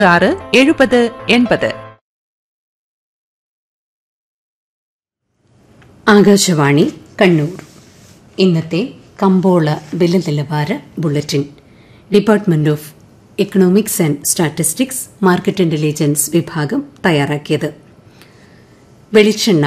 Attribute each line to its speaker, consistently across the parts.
Speaker 1: ആറ് എഴുപത് എൺപത്
Speaker 2: ആകാശവാണി കണ്ണൂർ ഇന്നത്തെ കമ്പോള വില നിലവാര bulletin department of economics and statistics market intelligence വിഭാഗം തയ്യാറാക്കിയത് വെളിച്ചെണ്ണ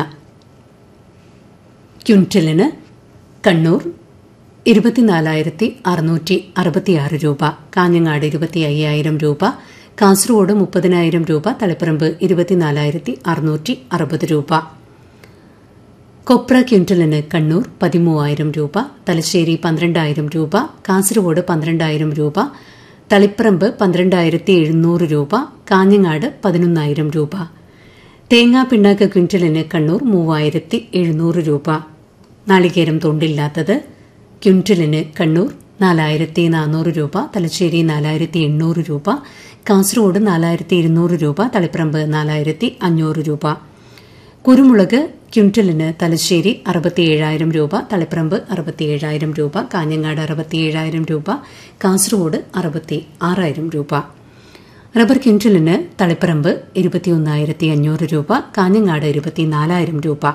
Speaker 2: ക്വിന്റലിന് കണ്ണൂർ ഇരുപത്തിനാലായിരത്തി അറുന്നൂറ്റി അറുപത്തിയാറ് രൂപ കാഞ്ഞങ്ങാട് ഇരുപത്തി അയ്യായിരം രൂപ കാസർഗോഡ് മുപ്പതിനായിരം രൂപ തളിപ്പറമ്പ് ഇരുപത്തിനാലായിരത്തി അറുന്നൂറ്റി അറുപത് രൂപ കൊപ്ര ക്വിന്റലിന് കണ്ണൂർ പതിമൂവായിരം രൂപ തലശ്ശേരി പന്ത്രണ്ടായിരം രൂപ കാസർഗോഡ് പന്ത്രണ്ടായിരം രൂപ തളിപ്പറമ്പ് പന്ത്രണ്ടായിരത്തി എഴുന്നൂറ് രൂപ കാഞ്ഞങ്ങാട് പതിനൊന്നായിരം രൂപ തേങ്ങാ പിണ്ണാക്ക് ക്വിന്റലിന് കണ്ണൂർ മൂവായിരത്തി എഴുന്നൂറ് രൂപ നാളികേരം തൊണ്ടില്ലാത്തത് ക്വിന്റലിന് കണ്ണൂർ നാലായിരത്തി നാനൂറ് രൂപ തലശ്ശേരി നാലായിരത്തി എണ്ണൂറ് രൂപ കാസർഗോഡ് നാലായിരത്തി ഇരുന്നൂറ് രൂപ തളിപ്പറമ്പ് നാലായിരത്തി അഞ്ഞൂറ് രൂപ കുരുമുളക് ക്വിന്റലിന് തലശ്ശേരി അറുപത്തിയേഴായിരം രൂപ തളിപ്പറമ്പ് അറുപത്തിയേഴായിരം രൂപ കാഞ്ഞങ്ങാട് അറുപത്തിയേഴായിരം രൂപ കാസർഗോഡ് അറുപത്തി ആറായിരം രൂപ റബ്ബർ ക്വിന്റലിന് തളിപ്പറമ്പ് ഇരുപത്തിയൊന്നായിരത്തി അഞ്ഞൂറ് രൂപ കാഞ്ഞങ്ങാട് ഇരുപത്തിനാലായിരം രൂപ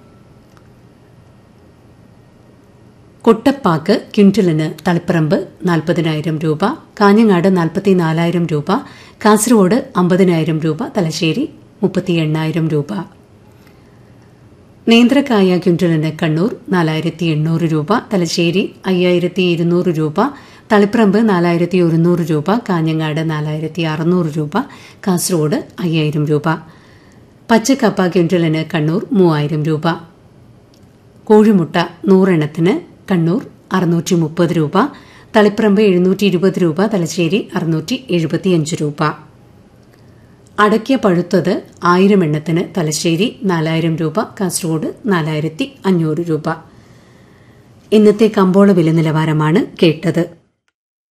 Speaker 2: കൊട്ടപ്പാക്ക് ക്വിന്റലിന് തളിപ്പറമ്പ് നാൽപ്പതിനായിരം രൂപ കാഞ്ഞങ്ങാട് നാൽപ്പത്തിനാലായിരം രൂപ കാസർഗോഡ് അമ്പതിനായിരം രൂപ തലശ്ശേരി മുപ്പത്തി എണ്ണായിരം രൂപ നേന്ത്രക്കായ ക്വിന്റലിന് കണ്ണൂർ നാലായിരത്തി എണ്ണൂറ് രൂപ തലശ്ശേരി അയ്യായിരത്തി ഇരുന്നൂറ് രൂപ തളിപ്പറമ്പ് നാലായിരത്തി ഒരുന്നൂറ് രൂപ കാഞ്ഞങ്ങാട് നാലായിരത്തി അറുന്നൂറ് രൂപ കാസർഗോഡ് അയ്യായിരം രൂപ പച്ചക്കപ്പ ക്വിന്റലിന് കണ്ണൂർ മൂവായിരം രൂപ കോഴിമുട്ട നൂറെണ്ണത്തിന് കണ്ണൂർ അറുന്നൂറ്റി മുപ്പത് രൂപ തളിപ്പറമ്പ് എഴുന്നൂറ്റി ഇരുപത് രൂപ തലശ്ശേരി അറുന്നൂറ്റി എഴുപത്തിയഞ്ച് രൂപ അടയ്ക്ക പഴുത്തത് ആയിരം എണ്ണത്തിന് തലശ്ശേരി നാലായിരം രൂപ കാസർഗോഡ് നാലായിരത്തി അഞ്ഞൂറ് രൂപ ഇന്നത്തെ കമ്പോള വില നിലവാരമാണ് കേട്ടത്